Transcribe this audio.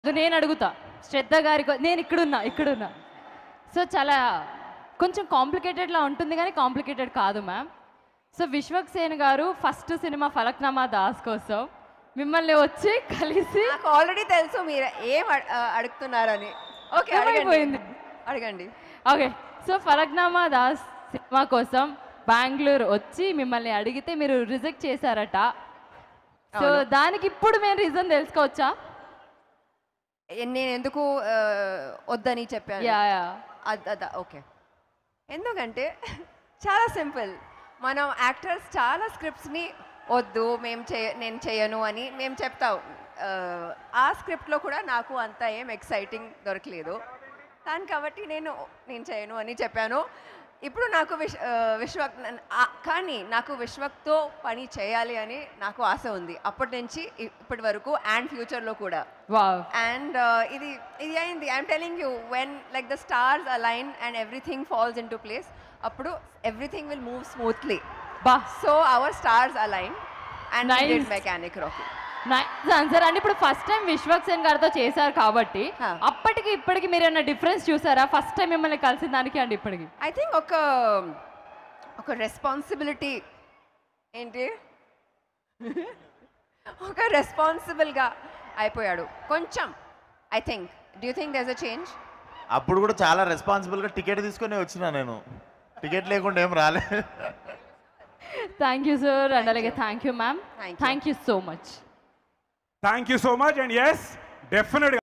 అది నేను అడుగుతా శ్రద్ధ గారి కొ- నేను ఇక్కడున్నా ఇక్కడున్నా సో చాలా కొంచెం కాంప్లికేటెడ్లా ఉంటుంది కానీ కాంప్లికేటెడ్ కాదు మ్యామ్ సో విశ్వక్ సేన్ గారు ఫస్ట్ సినిమా ఫలక్నామా దాస్ కోసం మిమ్మల్ని వచ్చి కలిసి నాకు ఆల్రెడీ తెలుసు మీరు ఏం అడ్- ఆ, అడుగుతున్నారని ఓకే అడగండి అర్థమైపోయింది. అడగండి okay so Falaknuma Das cinema కోసం బెంగళూరు వచ్చి మిమ్మల్ని అడిగితే మీరు రిజెక్ట్ చేశారట సో దానికి ఇప్పుడు మేము రీజన్ తెలుసుకోవచ్చా ఏ- నేను ఎందుకు ఆ, వద్దని చెప్పాను యా యా అద్ అద ఓకే ఎందుకంటే చాలా సింపుల్ మనం యాక్టర్స్ చాలా స్క్రిప్ట్స్ని వద్దు మేము చేయ నేను చేయను అని మేము చెప్తాం ఆ, ఆ స్క్రిప్ట్లో కూడా నాకు అంత ఏం ఎక్సైటింగ్ దొరకలేదు దాని కాబట్టి నేను నేను చేయను అని చెప్పాను ఇప్పుడు నాకు విశ్ ఆ, విశ్వక్ నన్- ఆ, కానీ నాకు విశ్వక్తో పని చేయాలి అని నాకు ఆశ ఉంది అప్పటి నుంచి ఇ- ఇప్పటి వరకు అండ్ ఫ్యూచర్లో కూడా వావ్ అండ్ ఇది ఇది అయింది I'm telling you when like the stars align and everything falls into place అప్పుడు ఎవ్రీథింగ్ విల్ మూవ్ స్మూత్లీ బా so our stars align and Nice. Mechanic Rocky nice answer and ఇప్పుడు first time Vishwak Sen గారితో చేశారు కాబట్టి Huh. అప్పటికి ఇప్పటికి మీరు ఏమైనా డిఫరెన్స్ చూసారా ఫస్ట్ టైం మిమ్మల్ని కలిసిన దానికి అండి ఇప్పటికి ఐ థింక్ ఒక ఒక రెస్పాన్సిబిలిటీ ఏంటి ఒక రెస్పాన్సిబుల్గా అయిపోయాడు కొంచెం I think do you think this a change అప్పుడు కూడా చాలా రెస్పాన్సిబుల్గా టికెట్ తీసుకొని వచ్చిన నేను టికెట్ లేకుండా ఏం రాలే థ్యాంక్ యూ సార్ అండ్ అలాగే thank you ma'am Thank you. Thank you so much thank you so much and yes డెఫినెట్గా